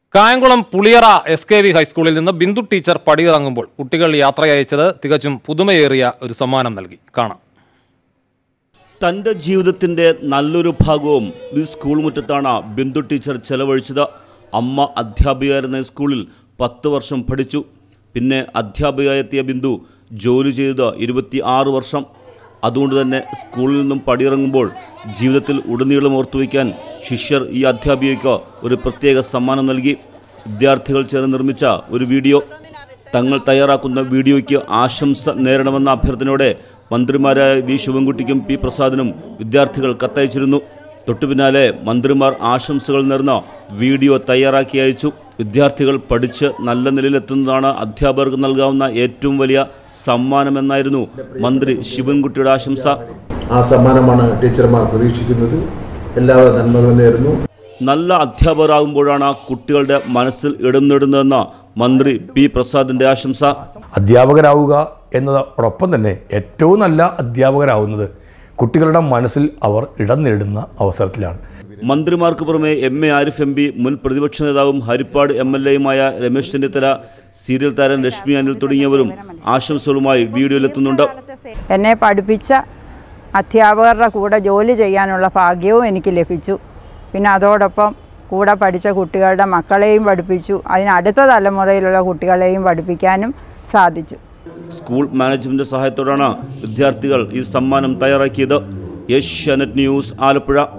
Kayamkulam Puliyara S K V ഹൈസ്കൂളിൽ നിന്ന് Bindu teacher പടിയിറങ്ങുമ്പോൾ കുട്ടികൾ യാത്രയയച്ചത് തികച്ചും പുതുമയേറിയ ഒരു സമ്മാനം നൽകി കാണാം തൻ്റെ ജീവിതത്തിൻ്റെ നല്ലൊരു ഭാഗവും ഈ സ്കൂൾ മുറ്റത്താണ് ബിന്ദു ടീച്ചർ ചെലവഴിച്ചത് അമ്മ അധ്യാപികയായിരുന്ന ഈ സ്കൂളിൽ പത്ത് വർഷം പഠിച്ചു പിന്നെ അധ്യാപികയെത്തിയ ബിന്ദു ജോലി ചെയ്തത് ഇരുപത്തി ആറ് വർഷം അതുകൊണ്ട് തന്നെ സ്കൂളിൽ നിന്നും പടിയിറങ്ങുമ്പോൾ ജീവിതത്തിൽ ഉടനീളം ഓർത്തുവയ്ക്കാൻ ശിഷ്യർ ഈ അധ്യാപികയ്ക്ക് ഒരു പ്രത്യേക സമ്മാനം നൽകി വിദ്യാർത്ഥികൾ ചേർന്ന് നിർമ്മിച്ച ഒരു വീഡിയോ തങ്ങൾ തയ്യാറാക്കുന്ന വീഡിയോയ്ക്ക് ആശംസ നേരണമെന്ന അഭ്യർത്ഥനയോടെ മന്ത്രിമാരായ വി ശിവൻകുട്ടിക്കും പി പ്രസാദിനും വിദ്യാർത്ഥികൾ കത്തയച്ചിരുന്നു തൊട്ടുപിന്നാലെ മന്ത്രിമാർ ആശംസകൾ നേർന്ന വീഡിയോ തയ്യാറാക്കി അയച്ചു വിദ്യാർത്ഥികൾ പഠിച്ച് നല്ല നിലയിലെത്തുന്നതാണ് അധ്യാപകർക്ക് നൽകാവുന്ന ഏറ്റവും വലിയ സമ്മാനമെന്നായിരുന്നു മന്ത്രി ശിവൻകുട്ടിയുടെ ആശംസ ആ സമ്മാനമാണ് ടീച്ചർമാർ പ്രതീക്ഷിക്കുന്നത് എല്ലാവിധ നന്മകളും നേരുന്നു നല്ല അധ്യാപകരാകുമ്പോഴാണ് കുട്ടികളുടെ മനസ്സിൽ ഇടം നേടുന്നതെന്ന മന്ത്രി പി പ്രസാദിന്റെ ആശംസ അധ്യാപകരാവുക എന്നതോടൊപ്പം തന്നെ ഏറ്റവും നല്ല അധ്യാപകരാവുന്നത് കുട്ടികളുടെ മനസ്സിൽ അവർ ഇടം നേടുന്ന അവസരത്തിലാണ് മന്ത്രിമാർക്ക് പുറമെ M A Arif M P മുൻ പ്രതിപക്ഷ നേതാവും ഹരിപ്പാട് എം എൽ എയുമായ രമേശ് ചെന്നിത്തല സീരിയൽ താരം രശ്മി അനിൽ തുടങ്ങിയവരും ആശംസകളുമായി വീഡിയോയിലെത്തുന്നുണ്ട് എന്നെ പഠിപ്പിച്ച അധ്യാപകരുടെ കൂടെ ജോലി ചെയ്യാനുള്ള ഭാഗ്യവും എനിക്ക് ലഭിച്ചു പിന്നെ അതോടൊപ്പം കൂടെ പഠിച്ച കുട്ടികളുടെ മക്കളെയും പഠിപ്പിച്ചു അതിനടുത്ത തലമുറയിലുള്ള കുട്ടികളെയും പഠിപ്പിക്കാനും സാധിച്ചു സ്കൂൾ മാനേജ്മെന്റ് സഹായത്തോടാണ് വിദ്യാർത്ഥികൾ ഈ സമ്മാനം തയ്യാറാക്കിയത് ഏഷ്യാനെറ്റ് ന്യൂസ് ആലപ്പുഴ